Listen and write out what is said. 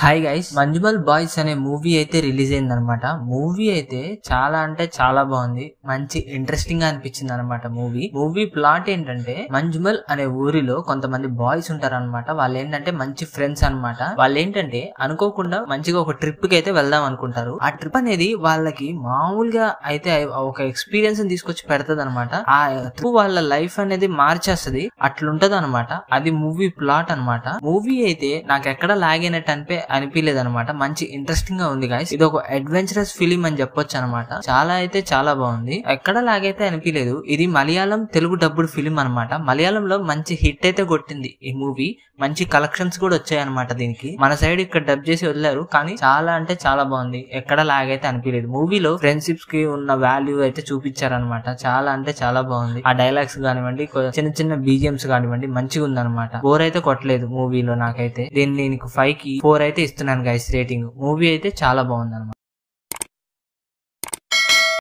hi guys Manjummel boys అనే movie అయితే release అయింది అనమాట మూవీ అయితే చాలా అంటే చాలా బాగుంది మంచి ఇంట్రెస్టింగ్ గా అనిపించింది అనమాట మూవీ మూవీ ప్లాట్ ఏంటంటే మంజుమల్ అనే ఊరిలో కొంతమంది బాయ్స్ ఉంటారు అనమాట వాళ్ళు ఏంటంటే మంచి ఫ్రెండ్స్ అన్నమాట వాళ్ళు ఏంటంటే అనుకోకుండా మంచిగా ఒక ట్రిప్ కి అయితే వెళ్దాం అనుకుంటారు ఆ ట్రిప్ అనేది వాళ్ళకి మామూలుగా అయితే ఒక ఎక్స్పీరియన్స్ తీసుకొచ్చి పెడతది అనమాట ఆ ట్రిప్ వాళ్ళ లైఫ్ అనేది మార్చేస్తది అట్లుంటది అనమాట అది మూవీ ప్లాట్ అన్నమాట మూవీ అయితే నాకు ఎక్కడ లాగైనట్టు అనిపే అనిపించలేదు అనమాట మంచి ఇంట్రెస్టింగ్ గా ఉంది గాయస్ ఇది ఒక అడ్వెంచరస్ ఫిలిం అని చెప్పొచ్చు అనమాట చాలా అయితే చాలా బాగుంది ఎక్కడ లాగైతే అనిపించలేదు ఇది మలయాళం తెలుగు డబ్బుడు ఫిలిం అనమాట మలయాళంలో మంచి హిట్ అయితే కొట్టింది ఈ మూవీ మంచి కలెక్షన్స్ కూడా వచ్చాయి అనమాట దీనికి మన సైడ్ ఇక్కడ డబ్ చేసి వదిలారు కానీ చాలా అంటే చాలా బాగుంది ఎక్కడ లాగైతే అనిపించలేదు మూవీలో ఫ్రెండ్షిప్స్ కి ఉన్న వాల్యూ అయితే చూపించారనమాట చాలా అంటే చాలా బాగుంది ఆ డైలాగ్స్ కానివ్వండి కొ- చిన్న చిన్న బీజిఎంస్ కానివ్వండి మంచిగా ఉందన్నమాట బోర్ అయితే కొట్టలేదు మూవీలో నాకైతే దీన్ని నీకు ఫైవ్ కి ఫోర్ అయితే ఇస్తున్నాను గైస్ రేటింగ్ మూవీ అయితే చాలా బాగుంది